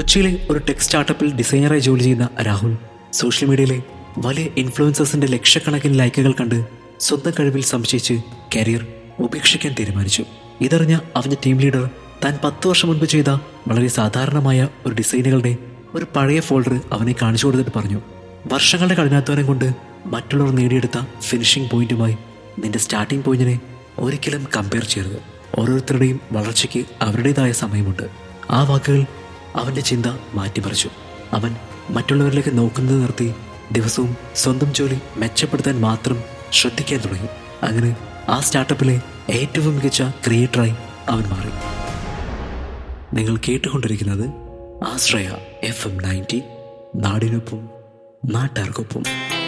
കൊച്ചിയിലെ ഒരു ടെക് സ്റ്റാർട്ടപ്പിൽ ഡിസൈനറായി ജോലി ചെയ്യുന്ന രാഹുൽ സോഷ്യൽ മീഡിയയിലെ വലിയ ഇൻഫ്ലുവൻസേഴ്സിന്റെ ലക്ഷക്കണക്കിന് ലൈക്കുകൾ കണ്ട് സ്വന്തം കഴിവിൽ സംശയിച്ച് കരിയർ ഉപേക്ഷിക്കാൻ തീരുമാനിച്ചു ഇതറിഞ്ഞ അവന്റെ ടീം ലീഡർ താൻ പത്ത് വർഷം മുൻപ് ചെയ്ത വളരെ സാധാരണമായ ഒരു ഡിസൈനുകളുടെ ഒരു പഴയ ഫോൾഡർ അവനെ കാണിച്ചു കൊടുത്തിട്ട് പറഞ്ഞു വർഷങ്ങളുടെ കഠിനാധ്വാനം കൊണ്ട് മറ്റുള്ളവർ നേടിയെടുത്ത ഫിനിഷിംഗ് പോയിന്റുമായി നിന്റെ സ്റ്റാർട്ടിംഗ് പോയിന്റിനെ ഒരിക്കലും കമ്പയർ ചെയ്യരുത് ഓരോരുത്തരുടെയും വളർച്ചയ്ക്ക് അവരുടേതായ സമയമുണ്ട് ആ വാക്കുകൾ അവന്റെ ചിന്ത മാറ്റിമറിച്ചു അവൻ മറ്റുള്ളവരിലേക്ക് നോക്കുന്നത് നിർത്തി ദിവസവും സ്വന്തം ജോലി മെച്ചപ്പെടുത്താൻ മാത്രം ശ്രദ്ധിക്കാൻ തുടങ്ങി അങ്ങനെ ആ സ്റ്റാർട്ടപ്പിലെ ഏറ്റവും മികച്ച ക്രിയേറ്ററായി അവൻ മാറി നിങ്ങൾ കേട്ടുകൊണ്ടിരിക്കുന്നത് ആശ്രയ എഫ് എം നയൻറ്റി നാടിനൊപ്പം നാട്ടാർക്കൊപ്പം